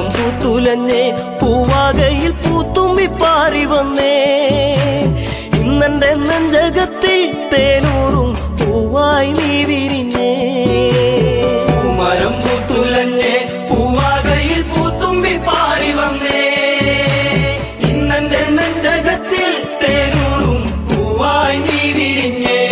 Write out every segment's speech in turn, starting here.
പൂത്തുലഞ്ഞേ പൂവാകയിൽ പൂത്തുമ്പി പാറി വന്നേ ഇന്നെന്റെ നെഞ്ചകത്തിൽ തേനൂറും പൂവായി നീ വിരിഞ്ഞേ മരം പൂത്തുലഞ്ഞേ പൂവാകയിൽ പൂത്തുമ്പി പാറി വന്നേ ഇന്നെന്റെ നെഞ്ചകത്തിൽ തേനൂറും പൂവായി നീ വിരിഞ്ഞേ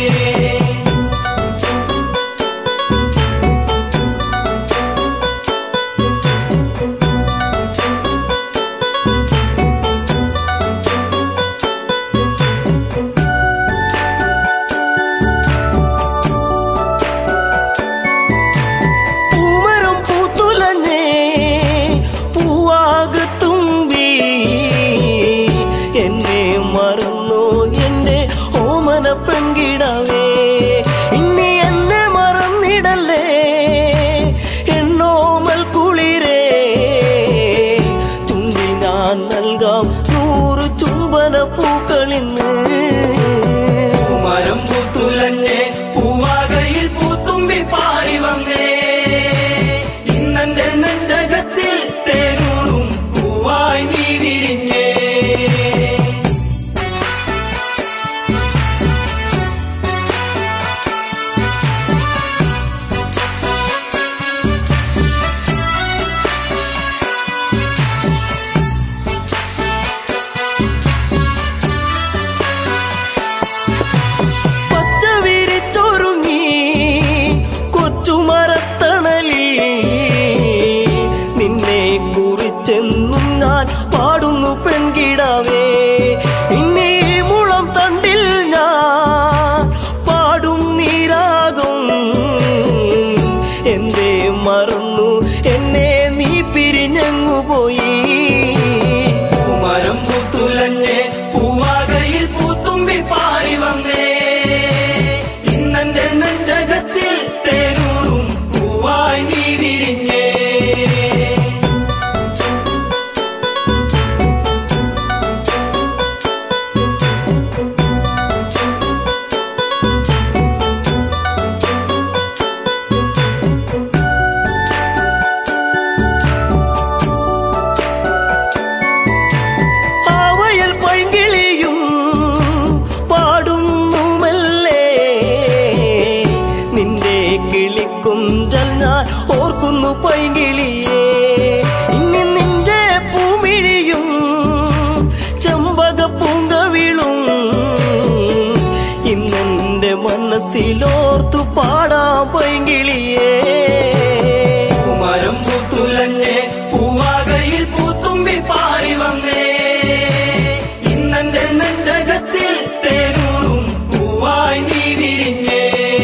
പൂമരം പൂത്തുലഞ്ഞേ പൂവാകത്തുമ്പി എന്നെ മറന്നു എന്റെ ഓമന പെൺകിടവേ ഇനി എന്നെ മറന്നിടല്ലേ എന്നോമൽ കുളിരേ ചുണ്ടിൽ ഞാൻ നൽകാം നൂറ് ചുംബന പൂക്കളിന്ന് മരം പൂത്തുലഞ്ഞേ പൂവാകയിൽ പൂത്തുമ്പി പാറി വന്നേ ഇന്നെന്റെ നെഞ്ചകത്തിൽ തേനൂറും പൂവായി നീ വിരിഞ്ഞേ പച്ച വിരിച്ചൊരുങ്ങി കൊച്ചുമരത്തണലിൽ നിന്നെ കുറിച്ചെന്നും ഞാൻ പാടുന്നു പെൺകിടാവേ ഇനി ഈ മുളം തണ്ടിൽ ഞാൻ പാടും നീരാകും എന്തേ മറന്നു എന്നെ നീ പിരിഞ്ഞങ്ങു പോയി മരം പൂത്തുലഞ്ഞേ പൂവാകയിൽ പൂത്തുമ്പി പാറി വന്നേ ഇന്നെന്റെ നെഞ്ചകത്തിൽ തേനൂറും പൂവായി നീ വിരിഞ്ഞേ ആവയൽ പൈങ്കിളിയും പാടുന്നുമല്ലേ നിന്റെ കിളിക്കുഞ്ചൽ ഞാൻ ഓർക്കുന്നു പൈങ്കിളിയേ ഇനി നിന്റെ പൂമിഴിയും ചെമ്പക പൂങ്കവിളും ഇന്നെന്റെ മനസ്സിലോർത്തു പാടാം പൈങ്കിളിയേ മരം പൂത്തുലഞ്ഞേ പൂവാകയിൽ പൂത്തുമ്പി പാറി വന്നേ ഇന്നെന്റെ നെഞ്ചകത്തിൽ തേനൂറും പൂവായി നീ വിരിഞ്ഞേ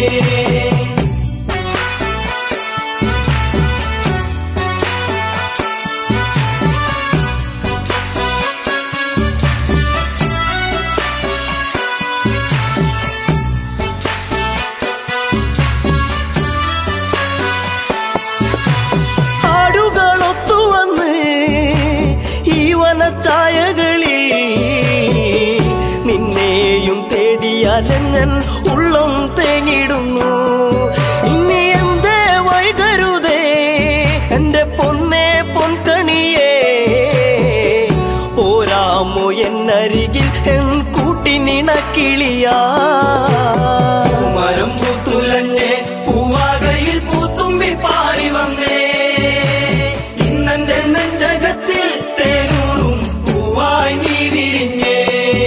ആടുകളൊത്തു വന്ന് ഈ വനച്ചായകളിൽ നിന്നെയും തേടിയാലെങ്ങൻ ഉള്ളം തേങ്ങിടുന്നു ഇനി എന്തേ വൈകരുതേ എന്റെ പൊന്നെ പൊൻകണിയേ പോരാമോ എന്നരികിൽ എൻ കൂട്ടിനിണക്കിളിയാ മരം പൂത്തുലഞ്ഞേ പൂവാകയിൽ പൂത്തുമ്പി പാറി വന്നേ ഇന്നെന്റെ നെഞ്ചകത്തിൽ തേനൂറും പൂവായി നീ വിരിഞ്ഞേ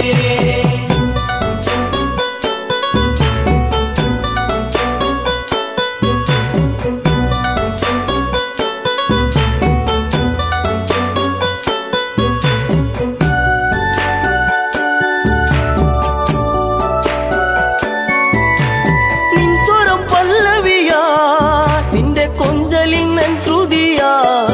നിൻ സ്വരം പല്ലവിയാ നിന്റെ കൊഞ്ചലിൻ നൻ ശ്രുതിയാ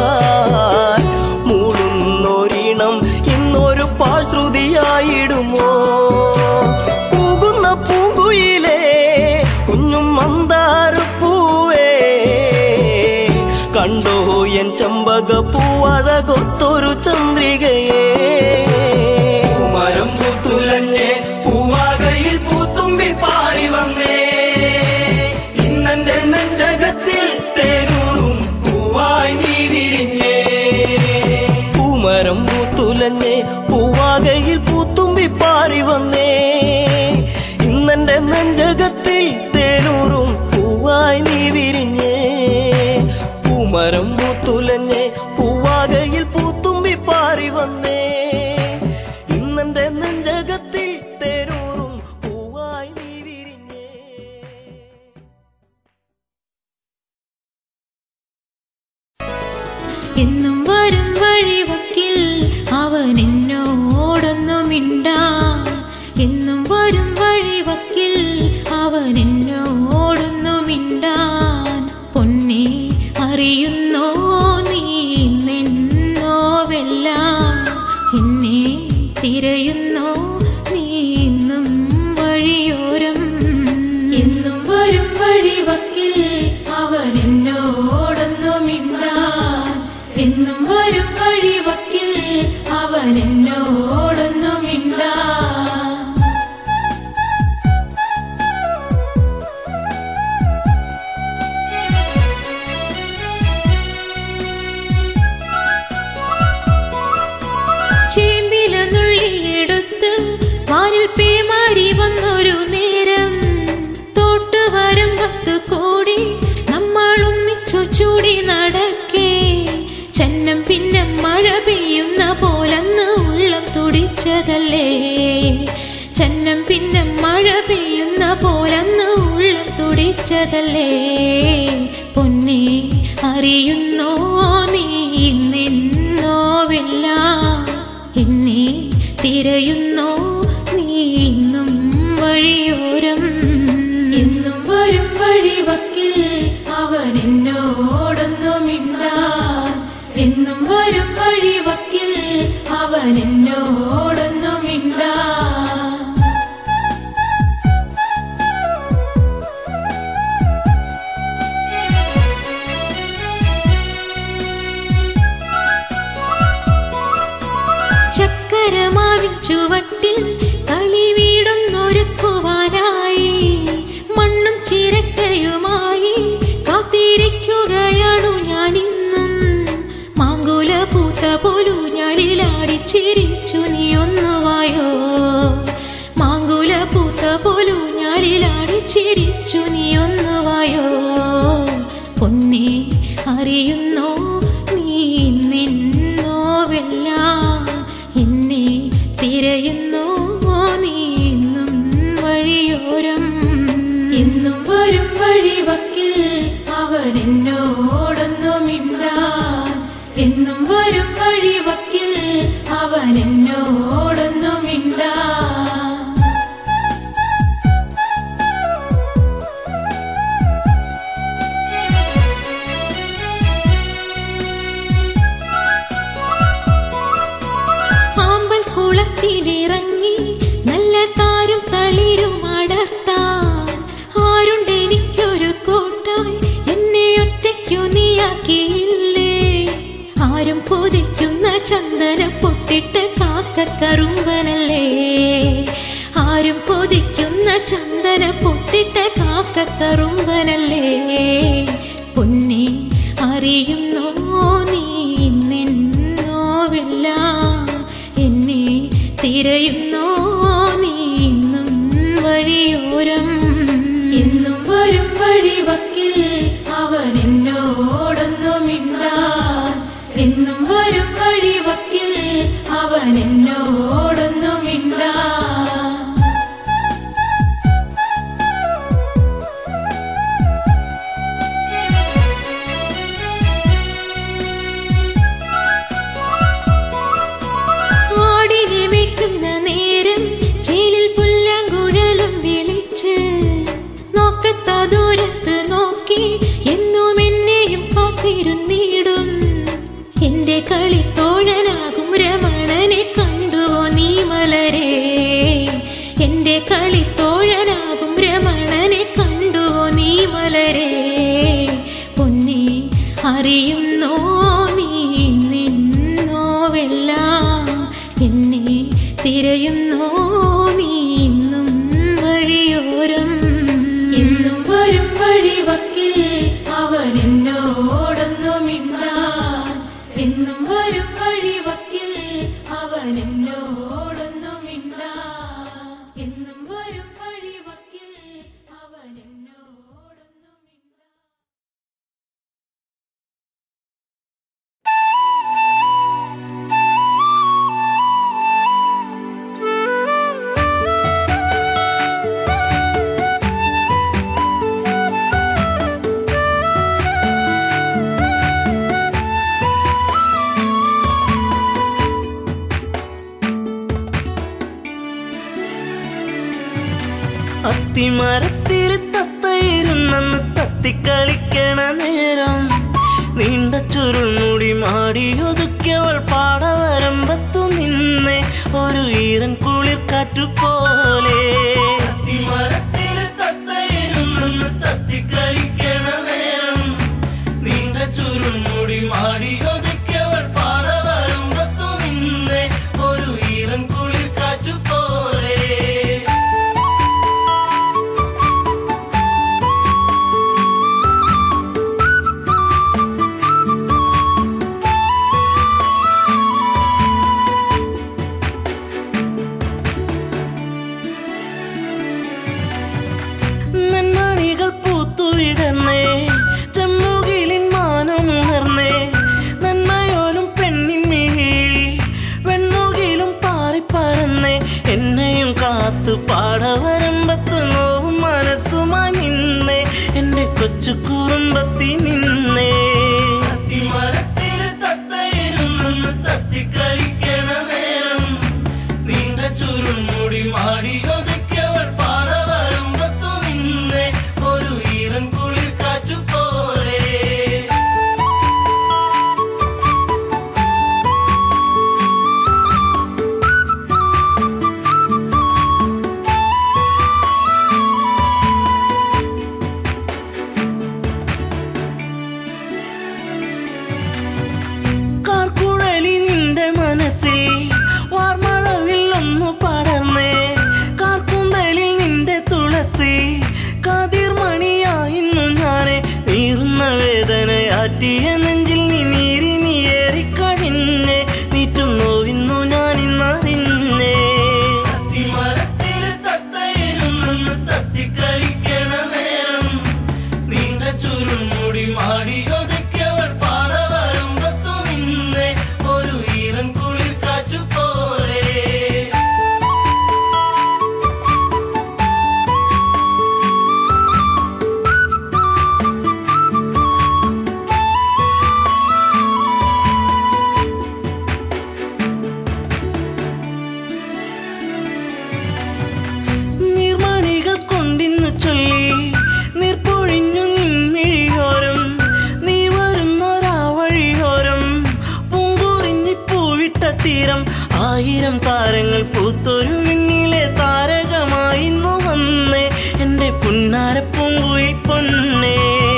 മൂടുന്നൊരിണം ഇന്നൊരു പാഴ്ശ്രുതിയായിടുമോ കൂകുന്ന പൂങ്കുയിലേ കുഞ്ഞും മന്ദാരപ്പൂവേ കണ്ടോ എൻ ചമ്പക പൂവഴകൊത്തൊരു ചന്ദ്രികയേ മരം പൂത്തുലഞ്ഞേ പൂവാകയിൽ പൂത്തുമ്പി പാറി വന്നേ ഇന്നെന്റെ നെഞ്ചകത്തിൽ തേനൂറും പൂവായി നീ വിരിഞ്ഞേ പൂമരം പൂത്തുലഞ്ഞേ പൂവാകയിൽ പൂത്തുമ്പി പാറി വന്നേ ഇന്നെന്റെ നെഞ്ചകത്തിൽ തേരൂറും പൂവായി നീ വിരിഞ്ഞേ എന്നും വരും വഴിവക്കിൽ അവൻ എന്നോടൊന്നു മിണ്ടാൻ എന്നും വരും വഴിവക്കിൽ അവൻ എന്നോടൊന്നു മിണ്ടാൻ പൊന്നെ അറിയുന്നോ നീ നിന്നോവെല്ലാം എന്നെ തിരയുന്നോ നീ ഇന്നും വഴിയോരം എന്നും വരും വഴിവക്കിൽ അവൻ എന്നോടൊന്നു മിണ്ടാൻ എന്നും വരും വഴിവക്കിൽ അവൻ എന്നോടൊന്നു മിണ്ടാൻ ചേമ്പില നുള്ളിയെടുത്ത് വാനിൽ പേമാരി വന്നൊരു നേരം തോട്ടുവരം പത്ത് കോടി നമ്മൾ ഒന്നിച്ചു ചൂടി നടക്കേ ചന്നം പിന്നെ മഴ പെയ്യുന്ന പോലന്ന് ഉള്ളം തുടിച്ചതല്ലേ ചന്നം പിന്നെ മഴ പെയ്യുന്ന പോലന്ന് ഉള്ളം തുടിച്ചതല്ലേ പൊന്നെ അറിയുന്നോ നീ നിന്നോവില്ല എന്നെ തിരയുന്നോ നീ ഇന്നും വഴിയോരം എന്നും വരും വഴിവക്കിൽ അവൻ എന്നോടൊന്നു മിണ്ടാൻ എന്നും വരും വഴിവക്കിൽ അവൻ എന്നോടൊന്നു മിണ്ടാൻ ചക്കരമാവിൻ ചുവട്ടിൽ കളി വീടൊന്നൊരുക്കുവാനായി മണ്ണും ചിരട്ടയുമായി കാത്തിരിക്കുകയാണു ഞാനിന്നും മാങ്കുല പൂത്ത പോലു ഞാലിലാടി ചിരിച്ചു നീ ഒന്നുവായോ മാങ്കുല പൂത്ത പോലു ഞാലിലാടി ചിരിച്ചു നീ ഒന്നുവായോ പൊന്നെ അറിയുന്നോ നീ നിന്നോവെല്ല എന്നെ തിരയുന്നോ നീ ഇന്നും വഴിയോരം എന്നും വരും വഴിവക്കിൽ അവൻ എന്നോടൊന്നു മിണ്ടാൻ എന്നും വരും വഴിവക്കിൽ അവൻ എന്നോടൊന്നു മിണ്ടാൻ ആമ്പൽ കുളത്തിലിറങ്ങി നല്ല താരും തളിരും അടർത്താൻ ആരുണ്ട് എനിക്കൊരു കോട്ടായി എന്നെ ഒറ്റയ്ക്കു നീയാക്കിയില്ലേ ആരും കൊതിക്കുന്ന ചന്ദന പൊട്ടിട്ട് കാക്കക്കറുമ്പനല്ലേ ആരും കൊതിക്കുന്ന ചന്ദന പൊട്ടിട്ട് കാക്കക്കറുമ്പനല്ലേ പൊന്നെ അറിയുന്നോ നീ നിന്നോവില്ല എന്നെ തിരയുന്നോ നീ ഇന്നും വഴിയോരം എന്നും വരും വഴിവക്കിൽ അവൻ എന്നോടൊന്നു മിണ്ടാൻ എന്നും വരും വഴിവക്കിൽ അവൻ എന്നോടൊന്നു മിണ്ടാൻ ആടിനെ വെക്കുന്ന നേരം ചേലിൽ പുല്ലാങ്കുഴലും വിളിച്ച് നോക്കത്താ ദൂരത്ത് നോക്കി എന്നും എന്നെയും കാത്തിരുന്നിടും എന്റെ കളിത്തോഴനാകും രമണനെ കണ്ടുവോ നീ മലരേ എന്റെ കളിത്തോഴനാകും രമണനെ കണ്ടുവോ നീ മലരേ പൊന്നെ അറിയുന്നോ നീ നിന്നോവെല്ലാം എന്നെ തിരയുന്നോ നീ ഇന്നും വഴിയോരം എന്നും വരും വഴിവക്കിൽ അവൻ എന്നോടൊന്നു മിണ്ടാൻ എന്നും വരും വഴിവക്കിൽ അവൻ എന്നോടൊന്നു മിണ്ടാൻ എന്നും വരും വഴിവക്കിൽ അവൻ എന്നോട് അത്തിമരത്തിൽ തത്തയിരുന്നെന്ന് തത്തിക്കളിക്കണ നേരം നീണ്ട ചുരുൾമുടി മാടിയൊതുക്കിയവൾ പാടവരമ്പത്തു നിന്നെ ഒരു ഈറൻ കുളിർ കാറ്റുപോലെ അത്തിമരത്തിൽ തത്തയിരുന്നെന്ന് തത്തിക്കളിക്കണ നേരം നീണ്ട ചുരുൾമുടി മാടിയൊതുക്കിയവൾ പാടവരമ്പത്തു നിന്നെ ഒരു ഈറൻ കുളിർ കാറ്റുപോലെ നന്മണികൾ പൂത്തുവിടന്നേ ചെമ്മുകിലിൻ മാനമുണർന്നേ നന്മയോലും പെണ്ണിൻ മിഴി വെണ്ണുകിലും പാറിപ്പറന്നേ എന്നെയും കാത്തു പാടവരമ്പത്ത് നോവും മനസ്സുമായി നിന്നേ എന്റെ കൊച്ചു കുറുമ്പത്തി നിന്നേ അത്തിമരത്തില് തത്തയിരുന്നെന്ന് തത്തിക്കളിക്കണ നേരം നീണ്ട ചുരുൾമുടി മാടിയൊതുക്കിയവൾ പാടവരമ്പത്തു നിന്നെ ഒരു ഈറൻ കുളിർ കാറ്റുപോലെ കാർക്കുഴലി നിന്റെ മനസ്സിൽ വാർമഴവിൽ ഒന്ന് പടർന്നേ കാർക്കുന്തലിൽ നിന്റെ തുളസി കാതിർമണിയായിരുന്നു ഞാനെ നീറുന്ന വേദനയാറ്റിയ നെഞ്ചിൽ നീ നീരി നീ ഏറിക്കഴിഞ്ഞേ നീറ്റും നോവിന്നു ഞാൻ ഇന്നറിഞ്ഞേ അത്തിമരത്തില് തത്തയിരുന്നെന്ന് തത്തിക്കളിക്കണ നേരം നീണ്ട ചുരുൾമുടി മാടിയൊതുക്കിയവൾ പാടവരമ്പത്തു നിന്നെ ഒരു ഈറൻ കുളിർ കാറ്റുപോലെ നീർമണികൾ കൊണ്ടിന്നു ചൊല്ലി നീർപ്പൊഴിഞ്ഞു നിൻമിഴിയോരം നീ വരുന്നൊരാ വഴിയോരം പൂങ്കുറിഞ്ഞി പൂവിട്ട തീരം ആയിരം താരങ്ങൾ പൂത്തൊരു വിണ്ണിലെ താരകമായിന്നു വന്നേ എന്റെ പുന്നാര പൂങ്കുയിൽ പൊന്നേ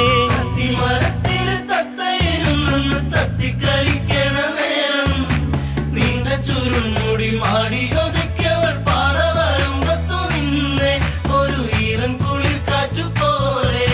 തത്തയിരുന്നെന്ന് തത്തിക്കളിക്കണ നേരം നീണ്ട ചുരുൾമുടി മാടിയൊതുക്കിയവൾ പാടവരമ്പത്തു നിന്നെ ഒരു ഈറൻ കുളിർ കാറ്റുപോലെ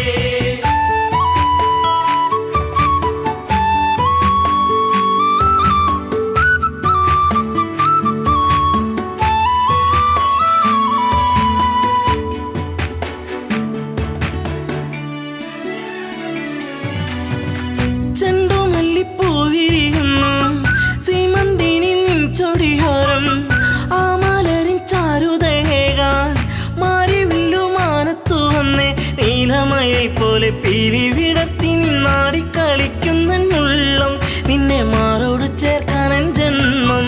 ചെണ്ടുമല്ലിപ്പൂവിരിയുന്നു സീമന്തിനി നിൻ ചൊടിയോരം ആ മലരിൻ ചാരുതയേകാൻ മാറിവില്ലു മാനത്തു വന്നേ നീലമയിൽ പോലെ പിരിവിടത്തി നിന്നാടിക്കളിക്കുന്നുള്ളം നിന്നെ മാറോട് ചേർക്കാനൻ ജന്മം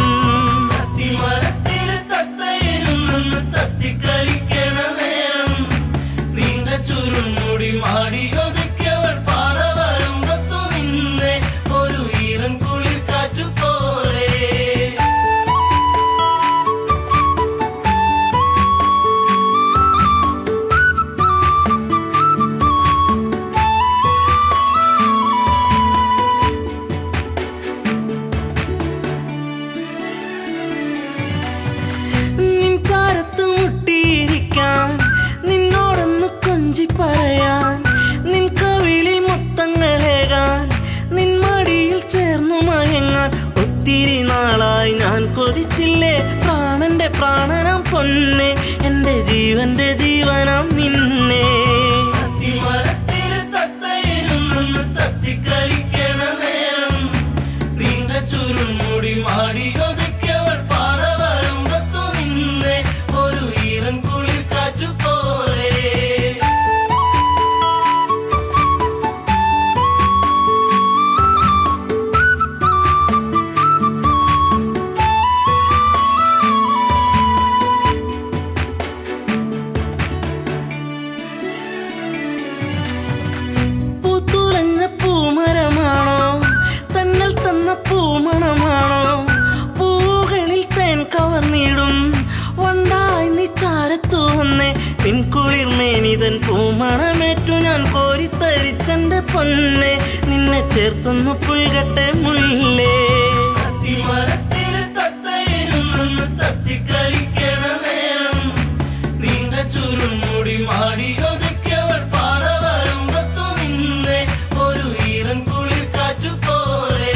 തത്തിക്കളിക്കണ നേരം നീണ്ട ചുരുൾമുടി മാടിയൊതുക്കിയവൾ പാടവരമ്പത്തു നിന്നെ ഒരു ഈറൻ കുളിർ കാറ്റുപോലെ നിൻ ചാരത്ത് മുട്ടിയിരിക്കാൻ നിന്നോടൊന്ന് കൊഞ്ചി പറയാൻ നിൻ കവിളിൽ മുത്തങ്ങളേകാൻ നിൻ മടിയിൽ ചേർന്നു മയങ്ങാൻ ഒത്തിരി നാളായി ഞാൻ കൊതിച്ചില്ലേ പ്രാണന്റെ പ്രാണനാം പൊന്നെ എന്റെ ജീവന്റെ ജീവനാം നിന്നെ തത്തിക്കളിക്കണ നേരം നീണ്ട ചുരുൾമുടി മാടിയൊതുക്കിയവൾ പാടവരമ്പത്തു നിന്നെ ഒരു ഈറൻ കുളിർ കാറ്റുപോലെ ചേർത്തൊന്നു പുൽകട്ടെ മുല്ലേ അത്തിമരത്തില് തത്തയിരുന്നെന്ന് തത്തിക്കളിക്കണ നേരം നീണ്ട ചുരുൾമുടി മാടിയൊതുക്കിയവൾ പാറ വരുമ്പത്തു നിന്നെ ഒരു ഈറൻ കുളിർ കാറ്റു പോലെ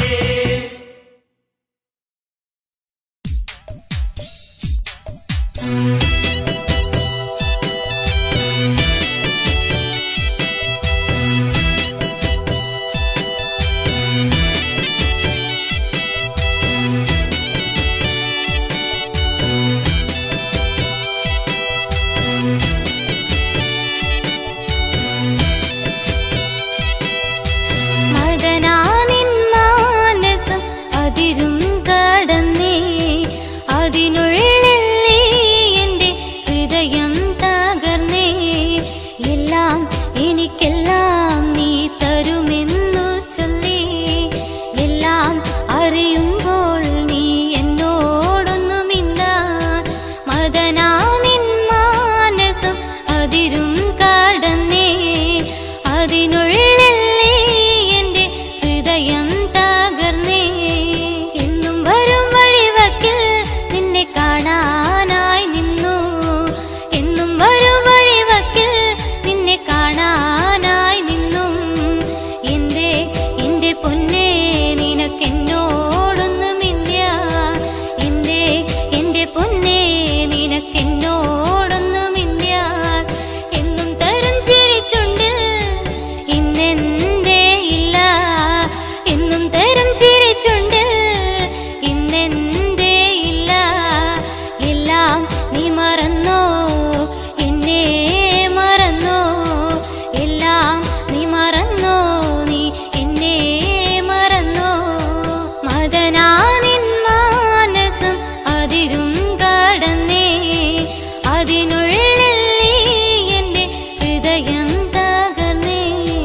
മദനാനിൻ മാനസം അതിരും കടന്നേ അതിനുള്ളിൽ നീ എൻ്റെ ഹൃദയം തകർന്നേ എല്ലാം എനിക്കെല്ലാം നീ തരുമെന്നു ചൊല്ലി എല്ലാം അറിയുമ്പോൾ നീ എന്നോടൊന്നുമില്ല മദനാനിൻ മാനസം അതിരും കടന്നേ അതിനുള്ളിൽ നീ എൻ്റെ ഹൃദയം തകർന്നേ എന്നും വരും വഴിവക്കിൽ നിന്നെ കാണാനായി നിന്നു എന്നും വരും വഴിവക്കിൽ നിന്നെ കാണാനായി നിന്നും എന്റെ എന്റെ പൊന്നേ നിനക്കെന്നോടൊന്നുമില്ല എന്റെ എന്റെ പൊന്നേ നിനക്കെന്നോടൊന്നുമില്ല എന്നും തരും ചിരിച്ചുണ്ട് ഇന്നെന്തേ ഇല്ല എന്നും തരും ചിരിച്ചുണ്ട് ഇന്നെന്തേ ഇല്ല എല്ലാം നീ മറന്നോ എന്നെ മറന്നോ എല്ലാം നീ മറന്നോ നീ എന്നെ മറന്നോ മദനാനിൻ മാനസം അതിരും കടന്നേ അതിനുള്ളിൽ നീ എൻ്റെ ഹൃദയം തകർന്നേ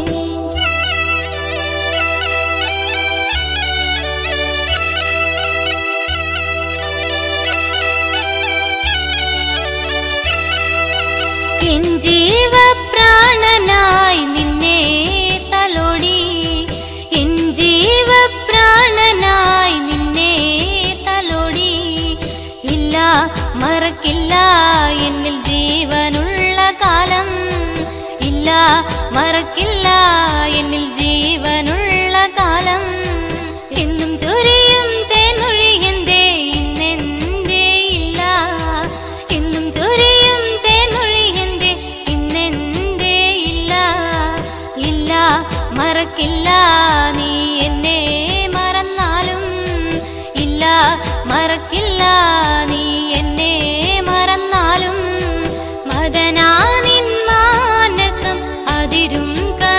എൻ ജീവപ്രാണനായി നിന്നെ തലോടി എൻ ജീവപ്രാണനായി നിന്നെ തലോടി ഇല്ല മറക്കില്ല എന്നിൽ ജീവനുള്ള കാലം ഇല്ല മറക്കില്ല എന്നിൽ ജീവനുള്ള കാലം എന്നും ചൊരിയും തേനൊഴിയന്തേ ഇന്നെന്തേ ഇല്ല എന്നും ചൊരിയും തേനൊഴിയന്തേ ഇന്നെന്തേ ഇല്ല ഇല്ല മറക്കില്ല നീ എന്നെ മറന്നാലും ഇല്ല മറക്കില്ല നീ എന്നെ മറന്നാലും മദനാനിൻ മാനസം അതിരും ക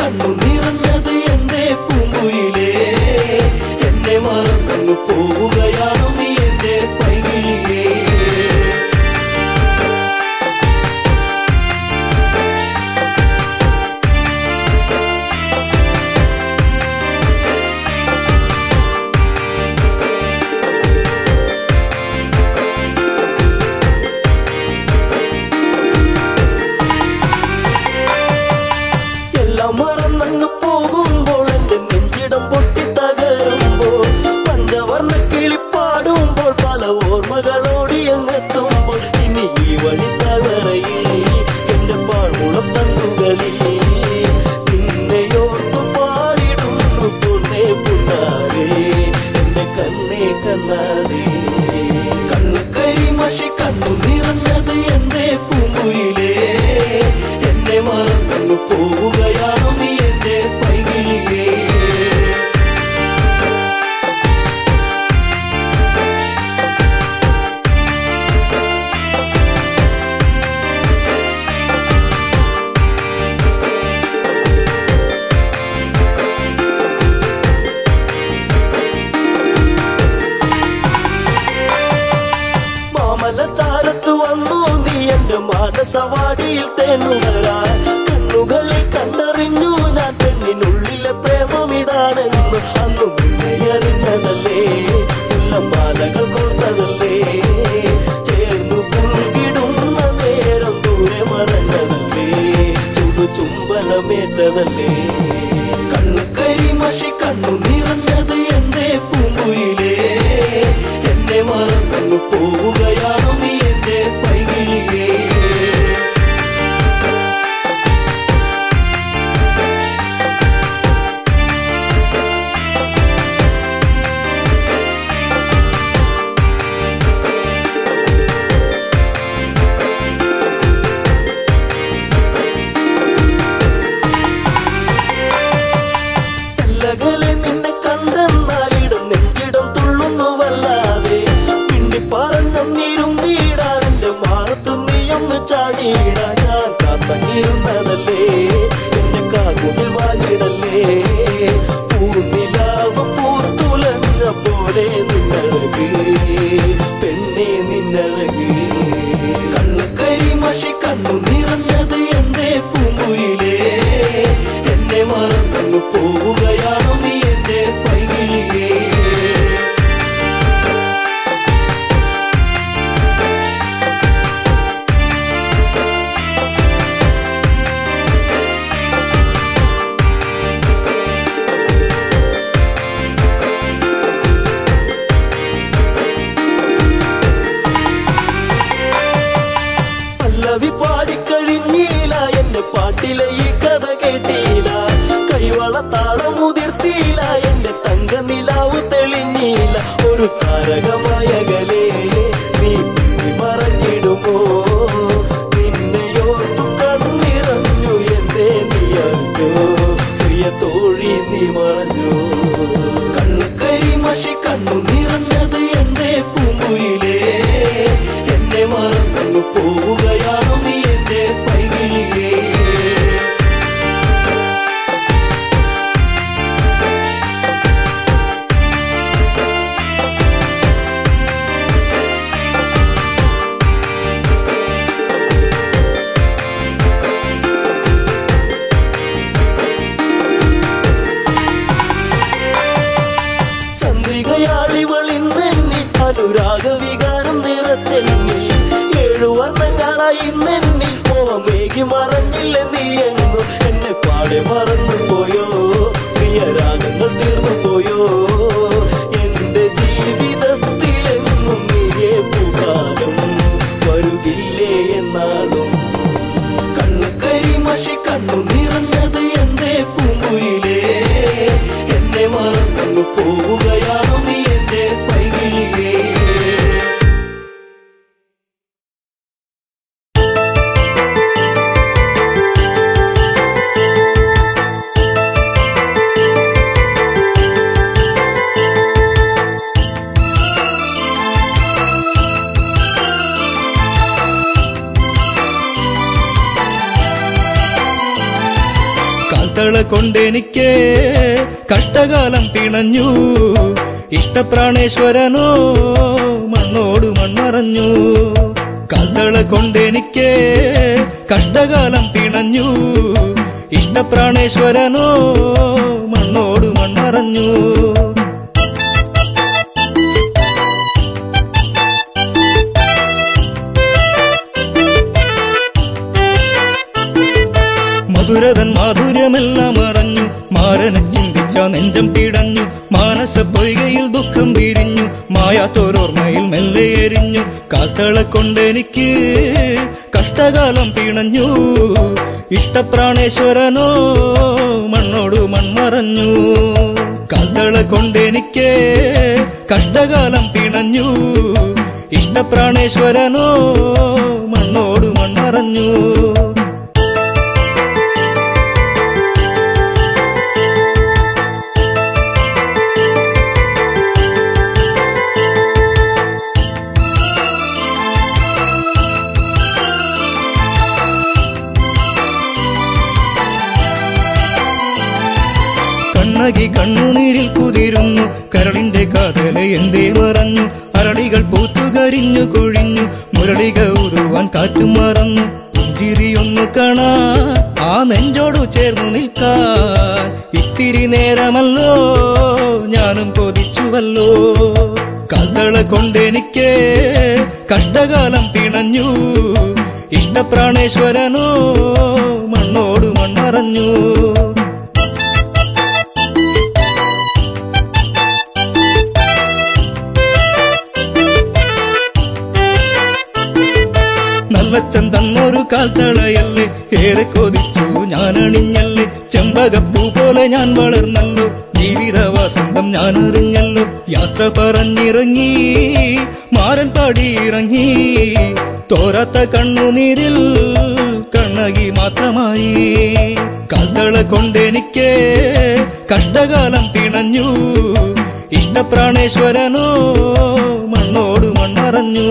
കണ്ണു നിറഞ്ഞത് എന്റെ പൂങ്കുയിലേ എന്നെ മറന്നു പോവുകയാണോ നീ എന്റെ പൈകിളിയേ എല്ലാം മറന്നങ്ങ് പോകുമ്പോൾ എന്റെ നെഞ്ചിടം പൊട്ടി തകരുമ്പോൾ പഞ്ചവർണ്ണ കിളിപ്പാടുമ്പോൾ പല ഓർമ്മകളോടി അങ്ങെത്തുമ്പോൾ ഇനി ഈ വഴി തളറയിൽ എന്റെ പാഴ്മുളം തണ്ടുകളിൽ നിന്നെയോർത്തു പാടിടുന്നു പൊന്നേ പുണ്ണാരേ എന്റെ കണ്ണേ കണ്ണാരേ കണ്ണു കരിമഷി കണ്ണു നിറഞ്ഞത് എന്റെ പൂങ്കുയിലേ എന്നെ മറന്നു പോവുകയാണോ നീ എന്റെ പൈകിളിയേ മാമല ചാരത്ത് വന്നു നീ എന്റെ മാനസവാടിയിൽ തേണുകരാൻ കണ്ണുകളിൽ കണ്ടറിഞ്ഞു ഞാൻ പെണ്ണിനുള്ളിലെ പ്രേമം ഇതാണെന്ന് അന്നു നിന്നെ അറിഞ്ഞതല്ലേ മാലകൾ കോർത്തതല്ലേ ചേർന്നു പുൽകിടുന്ന നേരം ദൂരെ മറഞ്ഞതല്ലേ ചുടു ചുംബനമേറ്റതല്ലേ കണ്ണു കരിമഷി കണ്ണു നിറഞ്ഞത് എന്റെ പൂങ്കുയിലേ എന്നെ മറന്നു പോവുകയാണോ നീ എന്റെ പൈകിളിയേ അല്ലകലെ നിന്നെ കണ്ടെന്നാലിടം നെഞ്ചിടം തുള്ളുന്നു വല്ലാതെ പിണ്ടി പറഞ്ഞിരും വീടാൻ എന്റെ മാറത്ത് നീയൊന്ന് ചാടിയിടാൻ ഞാൻ കാത്തങ്ങിരുന്നതല്ലേ എന്റെ കാർമുകിൽ വാങ്ങിടല്ലേ പൂനിലാവ് പൂത്തുലഞ്ഞ പോലെ നിന്നഴക് പെണ്ണെ നിന്നഴക് കണ്ണു കരിമഷി കണ്ണു നിറഞ്ഞത് എന്റെ പൂങ്കുയിലേ എന്നെ മറന്നു പോവുകയാണോ നീ എന്റെ പൈകിളിയേ പല്ലവി പാടിക്കഴിഞ്ഞീല എന്റെ പാട്ടിലെ ഈ കഥ കേട്ടീല കൈവള താളം മുതിർത്തീല എന്റെ തങ്ക നിലാവ് തെളിഞ്ഞീല ഒരു താരകമായകലേ നീ പിന്നി മറഞ്ഞിടുമോ നിന്നെയോർത്തു കണ്ണിറഞ്ഞു എന്റെ നീ അറിഞ്ഞോ പ്രിയ തോഴി നീ മറഞ്ഞു കണ്ണു കരിമഷി കണ്ണു നിറഞ്ഞത് എന്റെ പൂങ്കുയിലേ എന്നെ മറന്നു പോവുകയാണോ നീ എന്റെ പൈകിളിയേ ചന്ദ്രികയാളിവളിന്നെന്നി അനുരാഗ വികാരം നിറച്ചെന്നി ഏഴു വർണ്ണങ്ങളായി നെന്നി മോഹമേകി മറഞ്ഞില്ല നീ എങ്ങും എന്നെ പാടെ മറന്നു പോയോ പ്രിയരാഗങ്ങൾ തീർന്നു പോയോ എന്റെ ജീവിതത്തിലെങ്ങും നീയേ പുകാലം വരുകില്ലേ എന്നാളും കണ്ണു കരിമഷി കണ്ണു നിറഞ്ഞത് എന്റെ പൂങ്കുയിലേ എന്നെ മറന്നു പോവുകയാണോ നീ എന്റെ പൈകിളിയേ ും കൊണ്ടെനിക്ക് കഷ്ടകാലം പിണഞ്ഞു ഇഷ്ടപ്രാണേശ്വരനോ മണ്ണോട് മൺമറഞ്ഞു കാൽത്തള കൊണ്ടെനിക്ക് കഷ്ടകാലം പിണഞ്ഞു ഇഷ്ടപ്രാണേശ്വരനോ മണ്ണോട് മൺമറഞ്ഞു മധുരതൻ മാധുര്യമെല്ലാം അറിഞ്ഞു മാരനെ ചിന്തിച്ച നെഞ്ചം പിടഞ്ഞു മാനസ പൊയ്കയിൽ ദുഃഖം പിരിഞ്ഞു മായാത്തോരോർമ്മയിൽ മെല്ലെ എരിഞ്ഞു കാത്തള കൊണ്ടെനിക്ക് കഷ്ടകാലം പിണഞ്ഞു ഇഷ്ടപ്രാണേശ്വരനോ മണ്ണോട് മൺമറഞ്ഞു കാത്തള കൊണ്ടെനിക്ക് കഷ്ടകാലം പിണഞ്ഞു ഇഷ്ടപ്രാണേശ്വരനോ മണ്ണോട് മൺമറഞ്ഞു കണ്ണകി കണ്ണുനീരിൽ കുതിരുന്നു കരളിന്റെ കാതല എന്തേ മറഞ്ഞു അരളികൾ പൂത്തുകരിഞ്ഞു കൊഴിഞ്ഞു മുരളിക ഉരുവാൻ കാറ്റും മറന്നു പുഞ്ചിരിയൊന്നു കാണാ ആ നെഞ്ചോടു ചേർന്നു നിൽക്കാൻ ഇത്തിരി നേരമല്ലോ ഞാനും കൊതിച്ചുവല്ലോ കഥള കൊണ്ടെനിക്ക് കഷ്ടകാലം പിണഞ്ഞു ഇഷ്ടപ്രാണേശ്വരനോ മണ്ണോട് മൺമറഞ്ഞു നല്ലച്ചൻ തന്നൊരു കാൽത്തളയല്ലേ ഏറെ കൊതിച്ചു ഞാൻ അണിഞ്ഞല്ലേ ചെമ്പകപ്പൂ പോലെ ഞാൻ വളർന്നല്ലോ ജീവിത വസന്തം ഞാൻ അറിഞ്ഞല്ലോ യാത്ര പറഞ്ഞിറങ്ങി മാരൻ പാടിയിറങ്ങി തോരാത്ത കണ്ണുനീരിൽ കണ്ണകി മാത്രമായി കാൽത്തള കൊണ്ടെനിക്ക് കഷ്ടകാലം പിണഞ്ഞു ഇഷ്ടപ്രാണേശ്വരനോ മണ്ണോട് മൺമറഞ്ഞു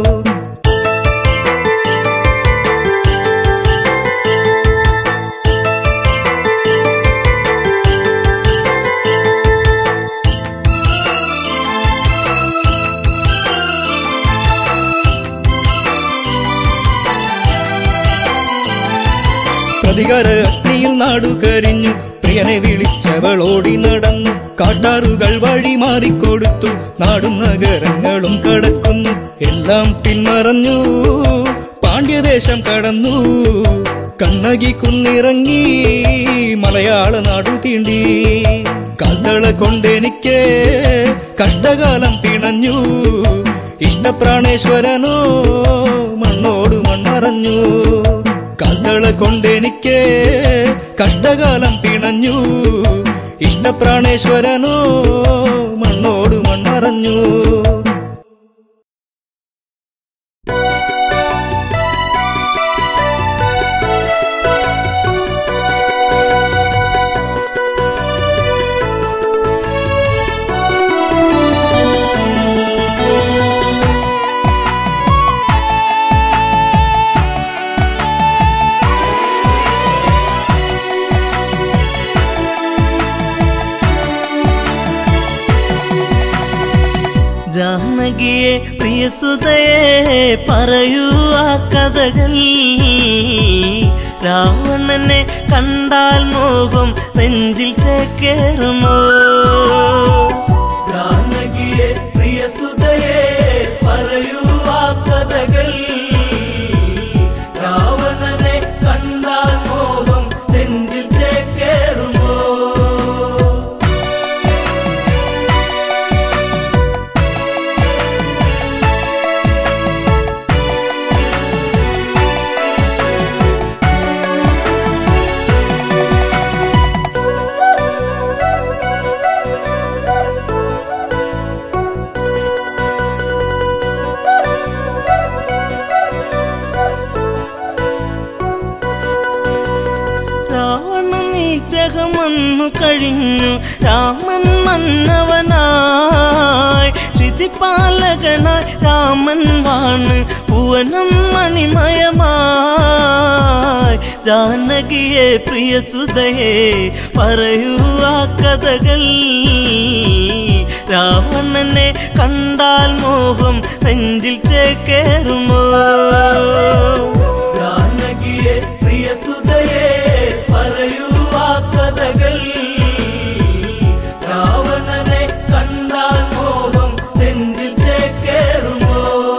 പ്രതികാര അഗ്നിയിൽ നാടു കരിഞ്ഞു പ്രിയനെ വിളിച്ചവൾ ഓടി നടന്നു കാട്ടാറുകൾ വഴി മാറിക്കൊടുത്തു നാടും നഗരങ്ങളും കടക്കുന്നു എല്ലാം പിന്മറഞ്ഞു പാണ്ഡ്യദേശം കടന്നു കണ്ണകി കുന്നിറങ്ങി മലയാള നാടു തീണ്ടി കാൽത്തള കൊണ്ടെനിക്ക് കഷ്ടകാലം പിണഞ്ഞു ഇഷ്ടപ്രാണേശ്വരനോ മണ്ണോട് മൺമറഞ്ഞു കാൽത്തള കൊണ്ടെനിക്ക് കഷ്ടകാലം പിണഞ്ഞു ഇഷ്ടപ്രാണേശ്വരനോ മണ്ണോട് മൺമറഞ്ഞു ജാനകിയെ പ്രിയസുതയെ പറയൂ ആ കഥകൾ രാവണനെ കണ്ടാൽ മോഹം നെഞ്ചിൽ ചേക്കേറുമോ ജാനകിയെ പ്രിയസുതയെ പറയൂ ആ കഥകൾ രാവണനെ കണ്ടാൽ മോഹം നെഞ്ചിൽ ചേക്കേറുമോ രാവണ നിഗ്രഹം വന്നു കഴിഞ്ഞു രാമൻ മന്നവനായി ശ്രുതിപാലകനായി രാമൻ വാണ് ഭുവനം മണിമയമായി ജാനകിയെ പ്രിയ സുതയെ പറയൂ ആ കഥകൾ രാവണനെ കണ്ടാൽ മോഹം നെഞ്ചിൽ ചേക്കേറുമോ ജാനകിയെ പ്രിയ സുതയെ പറയൂ ആ കഥകൾ രാവണനെ കണ്ടാൽ മോഹം നെഞ്ചിൽ ചേക്കേറുമോ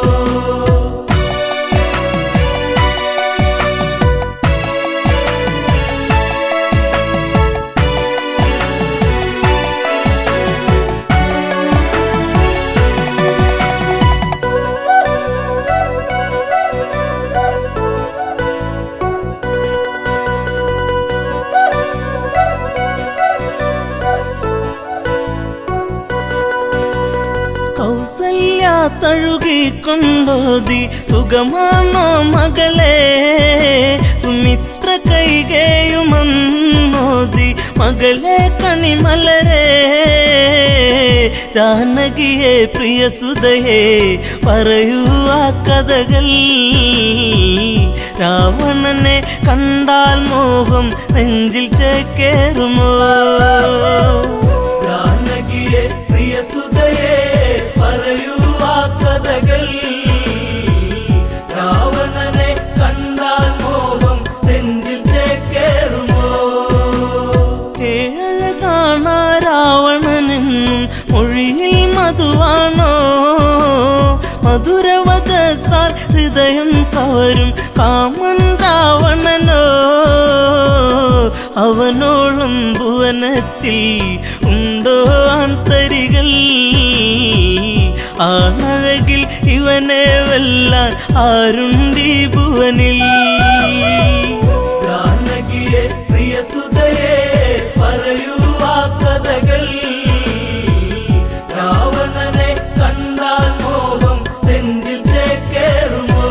കൗസല്യ തഴുകിക്കൊണ്ടോതി സുഖമാണോ മകളെ സുമിത്ര കൈകേയുമന്നോതി മകളെ കണിമലരെ ജാനകിയെ പ്രിയ സുതയെ പറയൂ ആ കഥകൾ രാവണനെ കണ്ടാൽ മോഹം നെഞ്ചിൽ ചേക്കേറുമോ ജാനകിയെ പ്രിയ സുതയെ പറയൂ ആ കഥകൾ രാവണനെ കണ്ടാൽ മോഹം നെഞ്ചിൽ ചേക്കേറുമോ ഏഴഴ കാണാ രാവണനെന്നും മൊഴിയിൽ മധുവാണോ മധുരവതസാൽ ഹൃദയം കവരും കാമൻ രാവണനോ അവനോളം ഭുവനത്തിൽ ഉണ്ടോ ആന്തരികൾ ആണഴകിൽ ഇവനെ വെല്ലാൻ ആരുണ്ടീ ഭുവനിൽ ജാനകിയെ പ്രിയ സുതയെ പറയൂ ആ കഥകൾ രാവണനെ കണ്ടാൽ മോഹം നെഞ്ചിൽ ചേക്കേറുമോ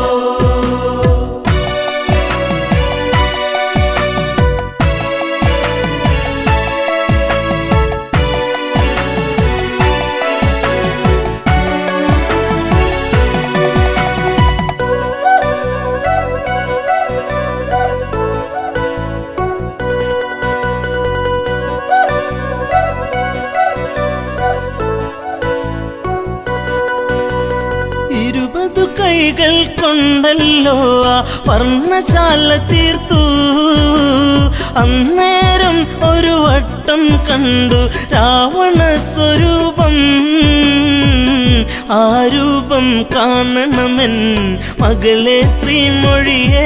ഇരുപതു കൈകൾ കൊണ്ടല്ലോ ആ വർണ്ണശാല തീർത്തു അന്നേരം ഒരു വട്ടം കണ്ടു രാവണ സ്വരൂപം ആ രൂപം കാണണമെൻ മകളെ ശ്രീമൊഴിയേ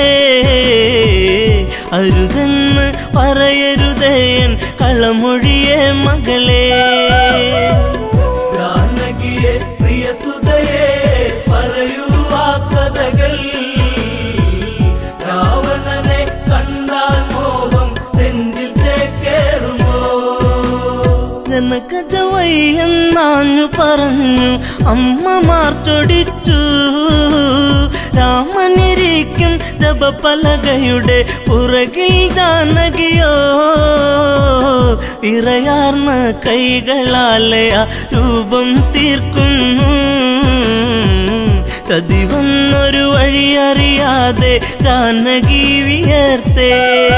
അരുതെന്ന് പറയരുതേൻ കളമൊഴിയേ മകളെ ജാനകിയെ പ്രിയ സുതയെ പറയൂ ആ കഥകൾ രാവണനെ കണ്ടാൽ മോഹം നെഞ്ചിൽ ചേക്കേറുമോ ജനകജവയ്യെന്നാഞ്ഞു പറഞ്ഞു അമ്മമാർ ചൊടിച്ചു രാമനിരിക്കും ജപപലകയുടെ പുറകിൽ ജാനകിയോ ഇറയാർന്ന കൈകളാലെ ആ രൂപം തീർക്കുന്നു ചതിവന്നൊരു വഴി അറിയാതെ ജാനകി വിയർത്തേ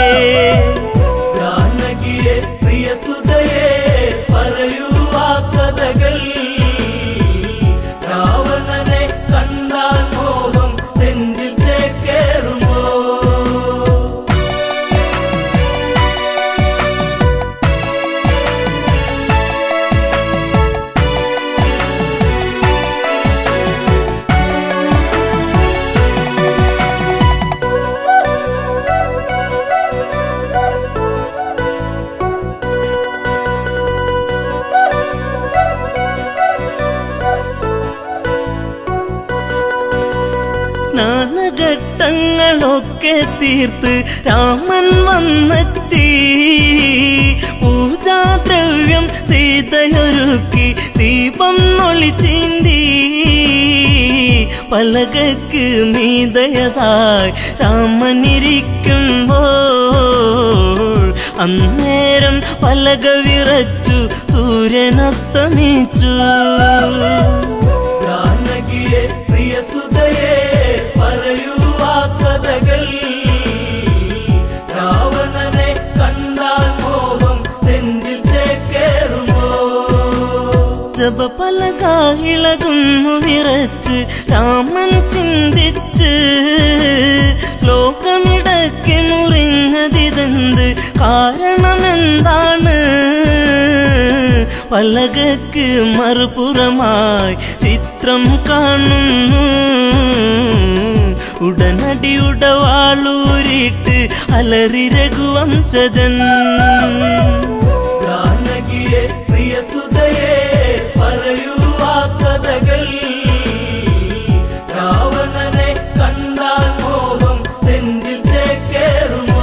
ജാനകിയെ പ്രിയ സുതയെ പറയൂ ആ കഥകൾ രാവണനെ കണ്ടാൽ മോഹം നെഞ്ചിൽ ചേക്കേറുമോ സ്നാനഘട്ടങ്ങളൊക്കെ തീർത്ത് രാമൻ വന്നെത്തി പൂജാദ്രവ്യം സീതയൊരുക്കി ദീപം ഒളിച്ചിന്തി പലകക്ക് മീതയതായി രാമനിരിക്കുമ്പോൾ അന്നേരം പലക വിറച്ചു സൂര്യനസ്തമിച്ചു ജാനകിയെ പ്രിയ സുതയെ ജപപലകായിളകുന്നു വിറച്ച് രാമൻ ചിന്തിച്ച് ശ്ലോകമിടയ്ക്ക് മുറിഞ്ഞതിതെന്ത് കാരണമെന്താണ് പലകക്ക് മറുപുറമായി ചിത്രം കാണുന്നു ഉടനടി ഉടവാളൂരിട്ട് അലറി രഘുവംശജൻ ജാനകിയെ പ്രിയസുതയെ പറയൂ ആ കഥകൾ രാവണനെ കണ്ടാൽ മോഹം നെഞ്ചിൽ ചേക്കേറുമോ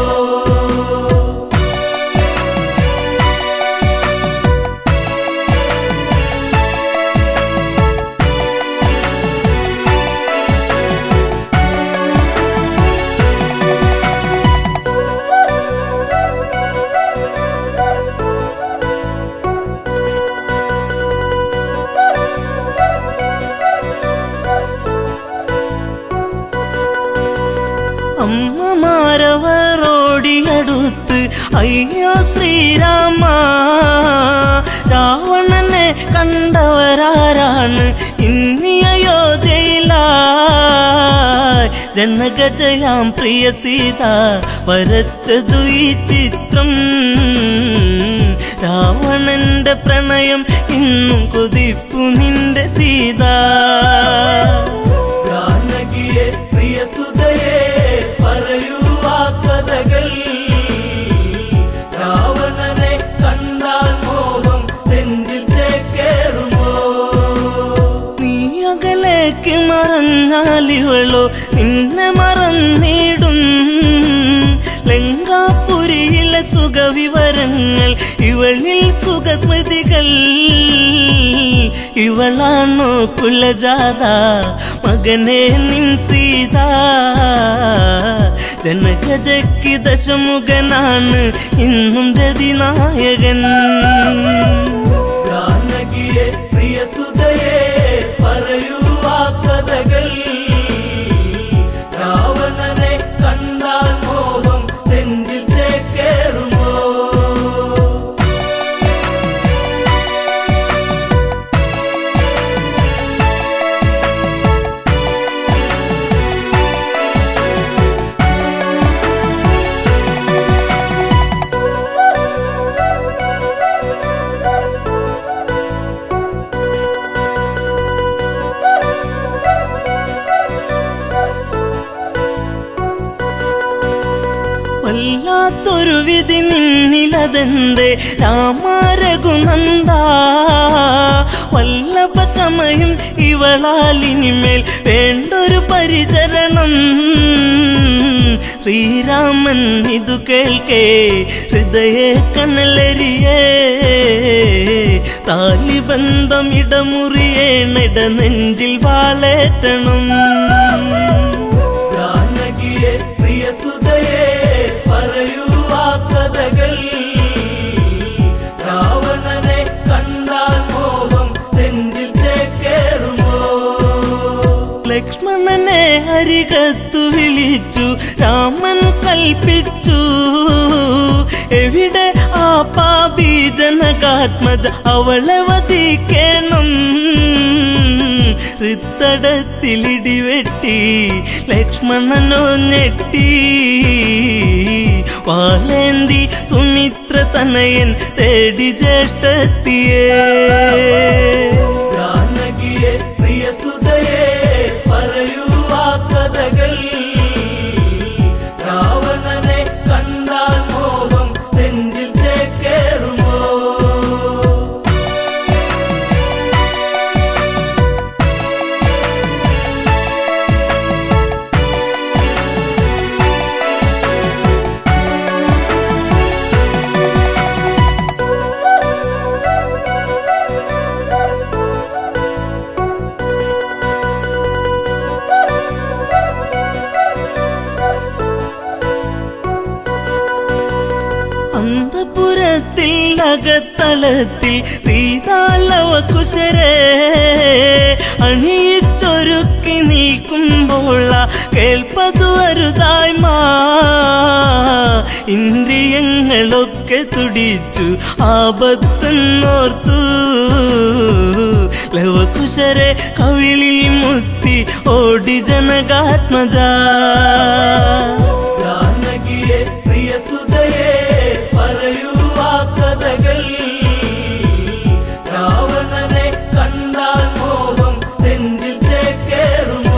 അമ്മമാരവരോടിയടുത്ത് അയ്യോ ശ്രീരാമ രാവണനെ കണ്ടവരാരാണ് ഇന്നി അയോധ്യയിലായി ജനഗജയാം പ്രിയ സീത വരച്ചതു ഈ ചിത്രം രാവണന്റെ പ്രണയം ഇന്നും കൊതിപ്പു നിന്റെ സീത ജാനകിയെ പ്രിയസുതയെ പറയൂ ആ കഥകൾ രാവണനെ കണ്ടാൽ മോഹം നെഞ്ചിൽ ചേക്കേറുമോ നീ അകലേക്ക് മറഞ്ഞാലിവളോ നിന്നെ മറന്നിടും ലങ്കാപുരിയിലെ സുഖവിവരങ്ങൾ ഇവളിൽ സുഖസ്മൃതികൾ ഇവളാണോ കുലജാത മകനെ നിൻ സീത ജനഗജയ്ക്ക് ദശമുഖനാണ് ഇന്നും രതിനായകൻ ജാനകിയെ പ്രിയസുതയെ പറയൂ ആ കഥകൾ രാവണനെ കണ്ടാൽ മോഹം നെഞ്ചിൽ ചേക്കേറുമോ വല്ലാത്തൊരു വിധി നിന്നിലതെന്തേ രാമാരഘുനന്ദ വല്ലഭ ചമയും ഇവളാലിനിമേൽ വേണ്ടൊരു പരിചരണം ശ്രീരാമൻ ഇതു കേൾക്കേ ഹൃദയ കനലരിയേ താലിബന്ധം ഇടമുറിയേണിട നെഞ്ചിൽ വാളേറ്റണം ജാനകിയെ പ്രിയസുതയെ പറയൂ ആ കഥകൾ രാവണനെ കണ്ടാൽ മോഹം നെഞ്ചിൽ ചേക്കേറുമോ ലക്ഷ്മണനെ അരികത്തു വിളിച്ചു രാമൻ കൽപ്പിച്ചു എവിടെ ആ പാപി ജനകാത്മജ അവളെ വധിക്കണം ഹൃത്തടത്തിലിടിവെട്ടി ലക്ഷ്മണനോ ഞെട്ടി വാലേന്തി സുമിത്ര തനയൻ തേടി ജ്യേഷ്ഠത്തിയേ ജാനകിയെ പ്രിയസുതയെ പറയൂ ആ കഥകൾ രാവണനെ കണ്ടാൽ മോഹം നെഞ്ചിൽ ചേക്കേറുമോ അന്തപുരത്തിൽ അകത്തളത്തിൽ സീതാലവ കുശരേ അണിയിച്ചൊരുക്കി നീക്കുമ്പോൾ കേൾപ്പതു അരുതായ്മ ഇന്ദ്രിയങ്ങളൊക്കെ തുടിച്ചു ആപത്തെന്നോർത്തു ലവകുശരെ കവിളിൽ മുത്തി ഓടി ജനകാത്മജ ജാനകിയെ പ്രിയസുതയെ പറയൂ ആ കഥകൾ രാവണനെ കണ്ടാൽ മോഹം നെഞ്ചിൽ ചേക്കേറുമോ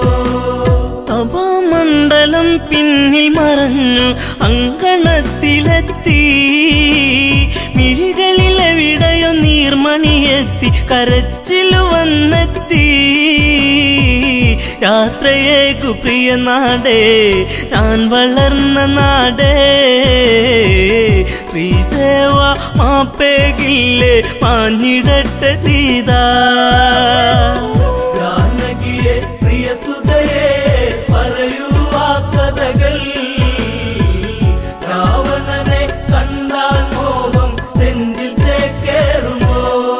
അപമണ്ഡലം പിന്നിൽ മറഞ്ഞു അങ്കണത്തിലെത്തി മിഴികളിലെവിടെയോ നീർമണിയെത്തി കരച്ചിലു വന്നെത്തി യാത്രയേക്കു പ്രിയ നാടേ ഞാൻ വളർന്ന നാടേ ശ്രീദേവ മാപ്പേകില്ലേ മാഞ്ഞിടട്ടെ സീത ജാനകിയെ പ്രിയസുതയെ പറയൂ ആ കഥകൾ രാവണനെ കണ്ടാൽ മോഹം നെഞ്ചിൽ ചേക്കേറുമോ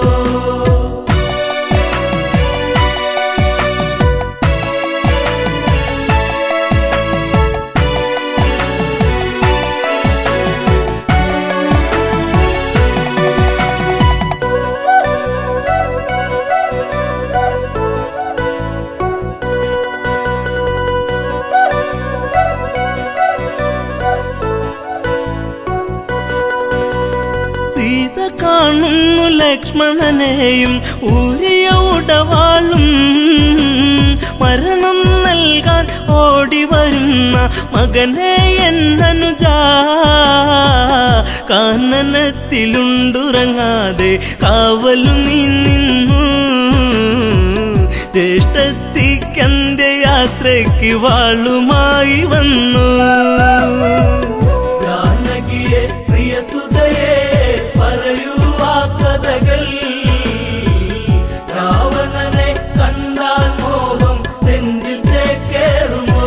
സീത കാണുന്നു ലക്ഷ്മണനെയും ഊരിയ ഉടവാളും മരണം നൽകാൻ ഓടി വരുന്ന മകനെ എന്നനുജ കാനനത്തിലുണ്ടുറങ്ങാതെ കാവലു നീ നിന്നു ജ്യേഷ്ഠത്തിക്കന്റെ യാത്രയ്ക്ക് വാളുമായി വന്നു ജാനകിയെ പ്രിയസുതയെ പറയൂ ആ കഥകൾ രാവണനെ കണ്ടാൽ മോഹം നെഞ്ചിൽ ചേക്കേറുമോ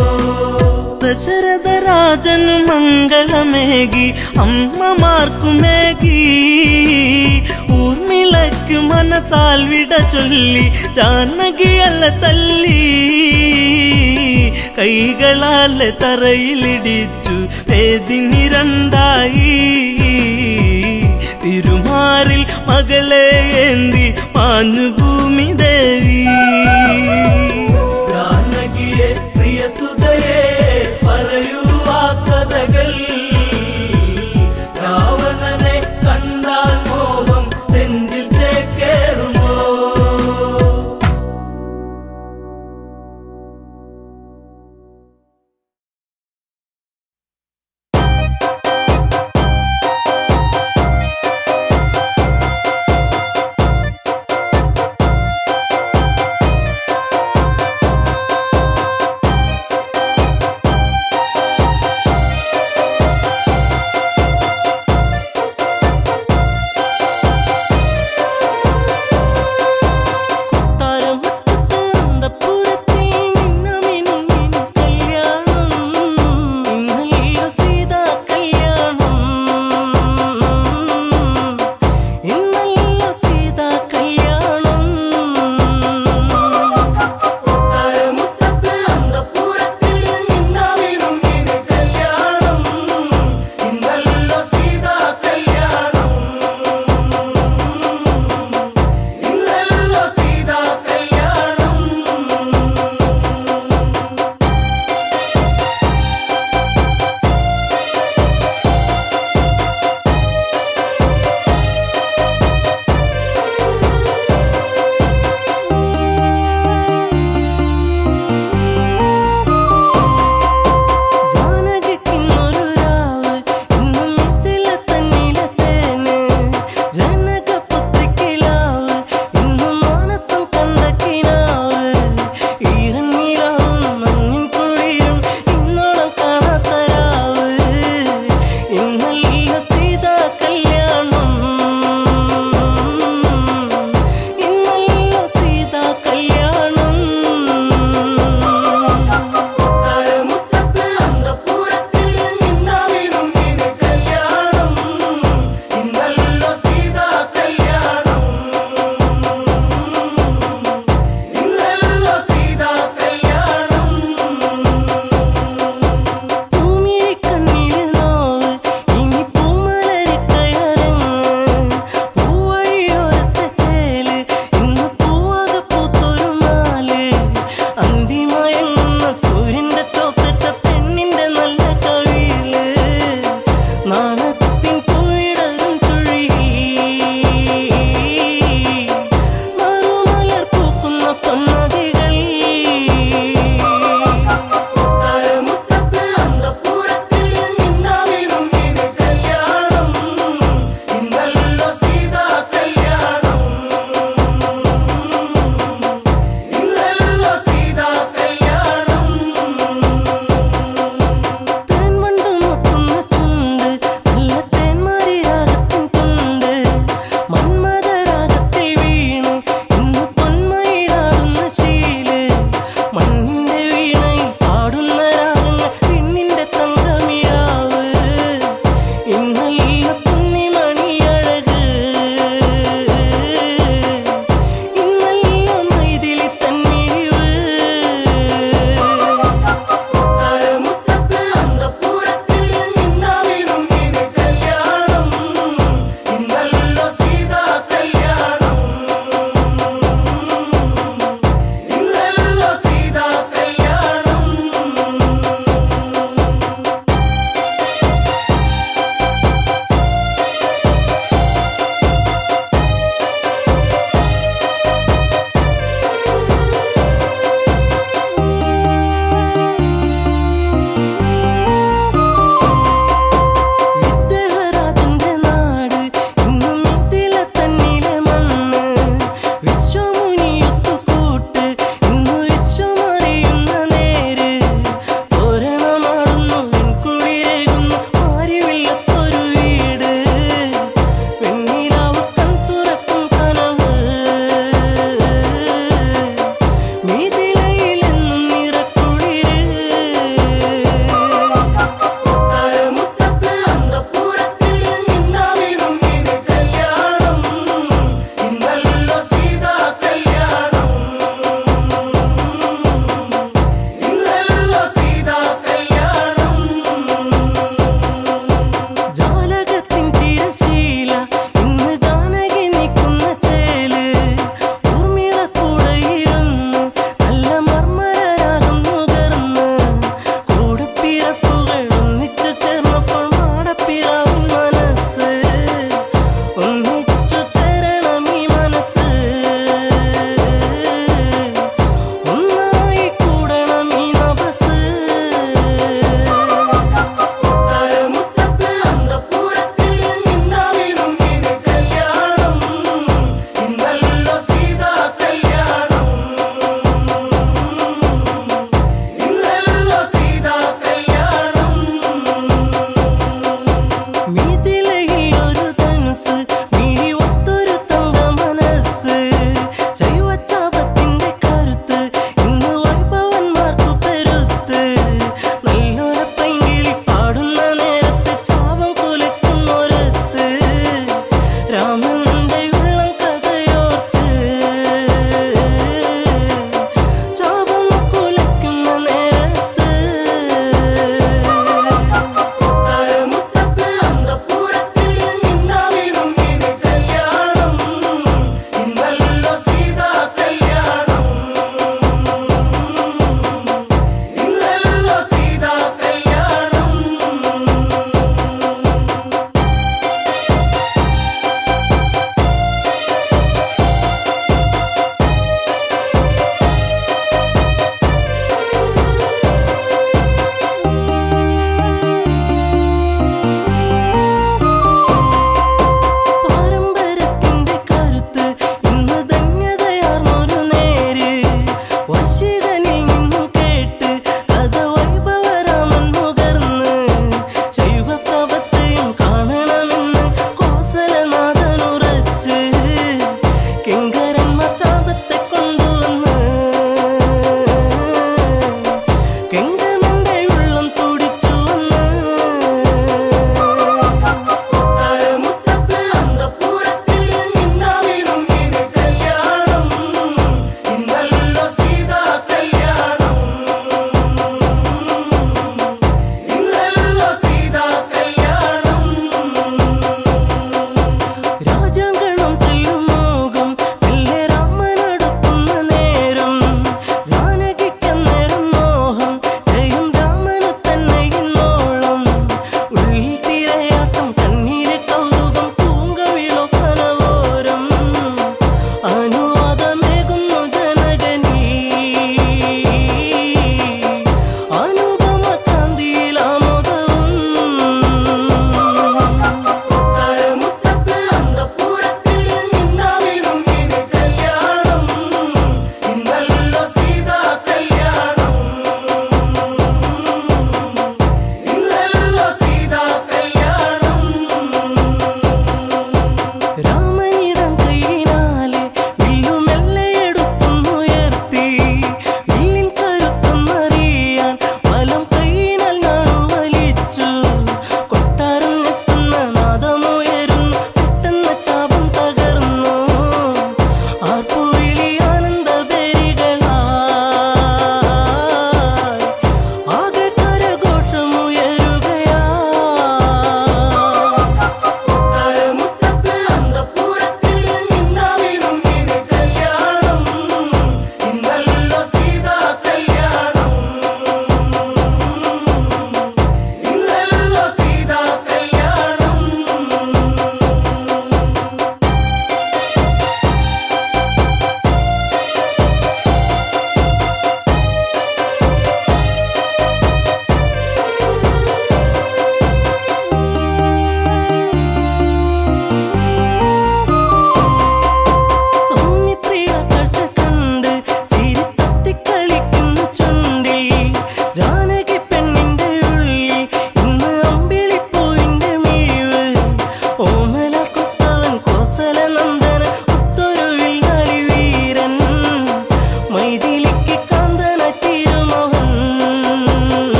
ദശരഥ രാജനു മംഗളമേകി അമ്മമാർക്കുമേകി ഊർമിളയ്ക്കു മനസാൽ വിട ചൊല്ലി ജാനകിയല്ല തല്ലി കൈകളാൽ തറയിലിടിച്ചു വേദിനി രണ്ടായി തിരുമാറിൽ മകളെ ഏന്തി മാഞ്ഞു ഭൂമി ദേവി ജാനകിയെ പ്രിയസുതയെ പറയൂ ആ കഥകൾ രാവണനെ കണ്ടാൽ മോഹം നെഞ്ചിൽ ചേക്കേറുമോ ും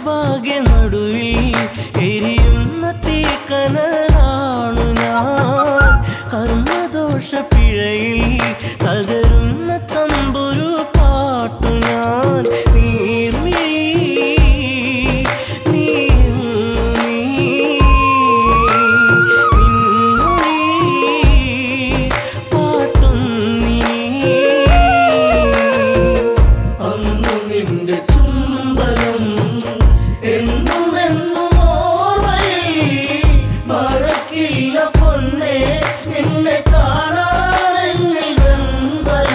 സൗഭാഗ്യ നടുവിൽ എരിയുന്ന തീക്കനലാണു ഞാൻ കർമ്മദോഷ പിഴയിൽ തകരുന്ന തമ്പുരു പാട്ടു ഞാൻ നീർമിഴി നീ നീ നിൻമൊഴി പാട്ടും നീ അന്നു നിന്റെ ചുംബനം എന്നും എന്നും ഓർമ്മയിൽ മറക്കില്ല പൊന്നെ നിന്നെ കാണാൻ എന്നിൽ വെമ്പല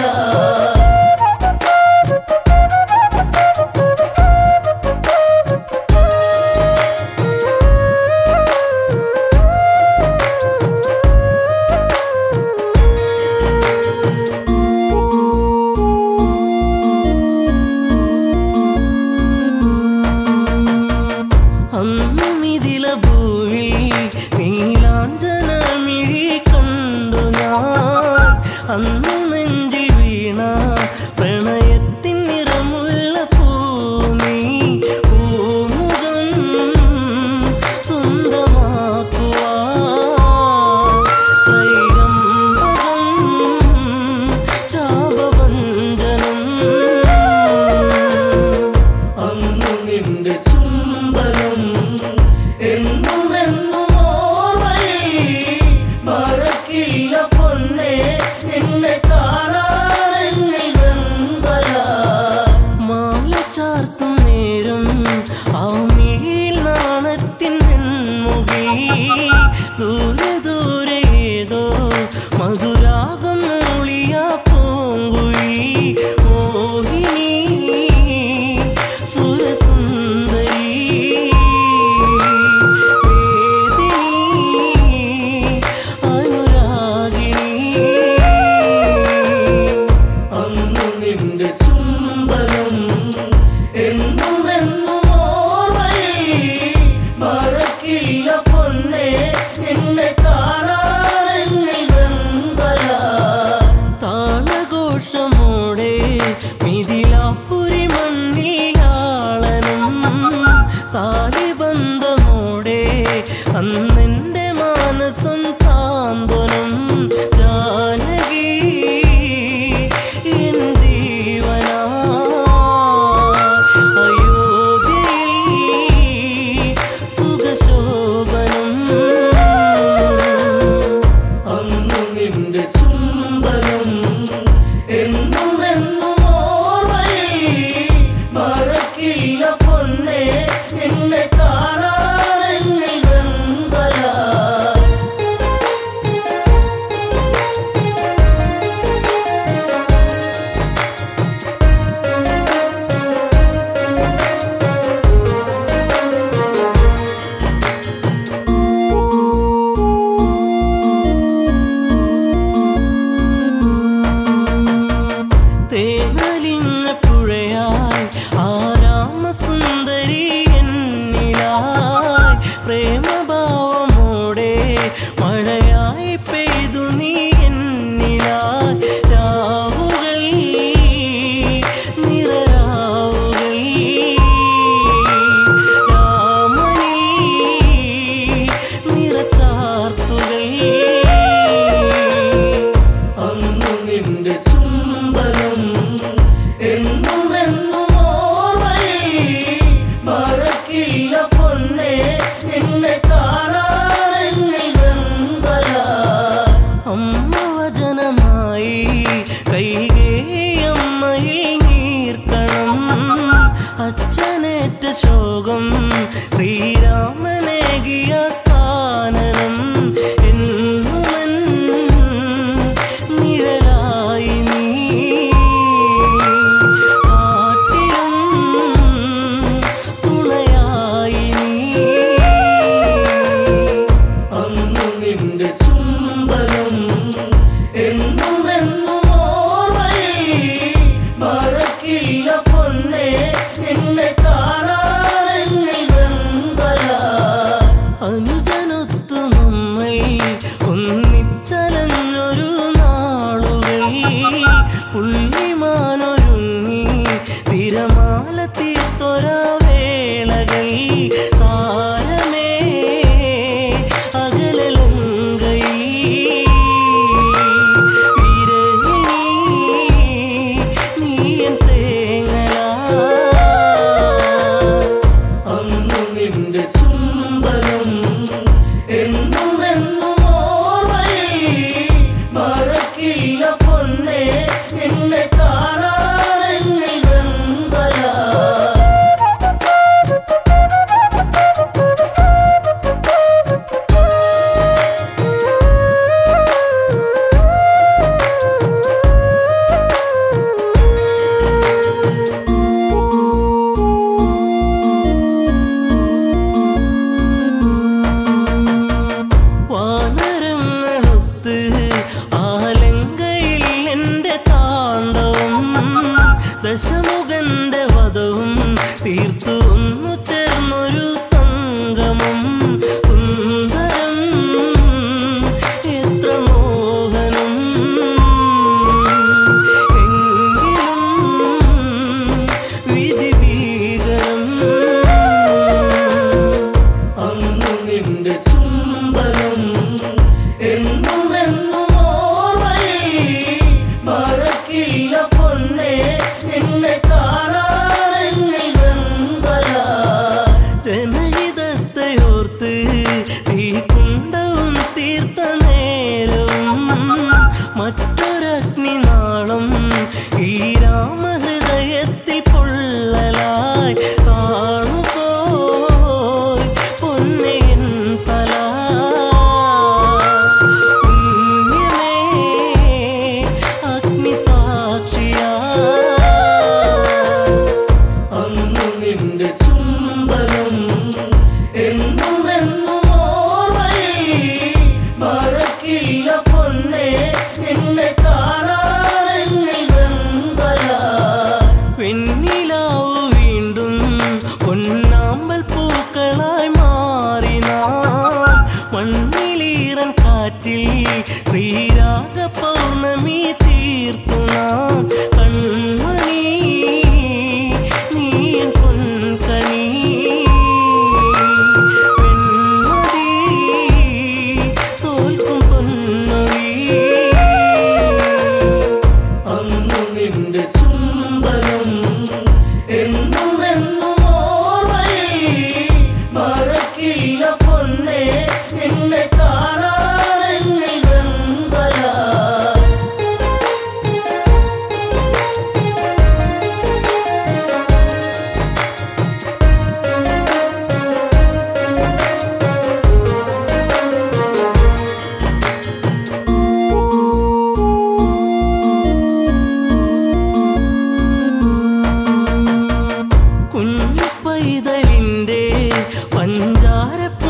അന്നും ഇതില ഭൂവിൽ നീലാഞ്ജനമിഴി കണ്ടു ഞാൻ അന്നു നെഞ്ചിൽ വീണ പ്രണയത്തിൻ നിറമുള്ള പൂമി പൂമുഖം സ്വന്തമാക്കുവാൻ ത്രൈരംബകം ചാപവഞ്ചനം അന്നു നിന്റെ ചുംബനം എന്നും എന്നും ഓർമ്മയിൽ മറക്കില്ല പൊന്നെ നിന്നെ കാണാൻ എന്നിൽ വെമ്പല മാല ചാർത്തും നേരം ആ മിഴിയിൽ നാണത്തിൻ വെൺമുഖി ദൂരെ ദൂരെ ഏതോ മധുരാഗം മൂളിയ പൂങ്കുഴി മോഹിനി സുരസുന്ദരി വേദിനി അനുരാഗിണി അന്നു നിന്റെ ചുംബനം എന്നും എന്നും ഓർമ്മയിൽ മറക്കില്ല പൊന്നെ നിന്നെ കാണാൻ എന്നിൽ വെമ്പല താളഘോഷമോടെ മിഥിലാപ്പുരി മണ്ണിയാളനും താലിബന്ധമോടെ അന്നെന്റെ മാനസം സാന്ത്വനം ജാനകി എൻ ജീവനാ അയോധ്യയിൽ സുഖശോഭനം അന്നു നിന്റെ ചുംബനം എന്നും എന്നും ഓർമ്മയിൽ മറക്കില്ല പൊന്നെ നിന്നെ കാണാൻ എന്നിൽ വെമ്പല തേനലിഞ്ഞ പുഴയായി ആരാമസുന്ദരി എന്നിലായി പ്രേമഭാവമോടെ മഴയായി പെയ്തു നീ എന്നിലായി രാവുകൾ നിറരാവുകൾ രാമണി നിറച്ചാർത്തുകൾ അന്നു നിന്റെ ചുംബനം എന്നും എന്നും ഓർമ്മയിൽ മറക്കില്ല പൊന്നെ നിന്നെ കാണാൻ എന്നിൽ വെമ്പല അമ്മ വചനമായി കൈകേയമ്മയിൽ നീർക്കണം അച്ഛനേറ്റ ശോകം ശ്രീരാമനേകിയ കാനനം എന്നുമൻ നിഴലായി നീ കാട്ടിലും തുണയായി നീ അന്നു നിന്റെ ചുംബനം എന്നും എന്നും ഓർമ്മയിൽ മറക്കില്ല പൊന്നെ നിന്നെ കാണാൻ എന്നിൽ വെമ്പല അറിയില്ല പൊന്നെ നിന്നെ കാണാൻ എന്നിൽ വെമ്പലാ കുഞ്ഞു പൈതലിന്റെ പഞ്ചാര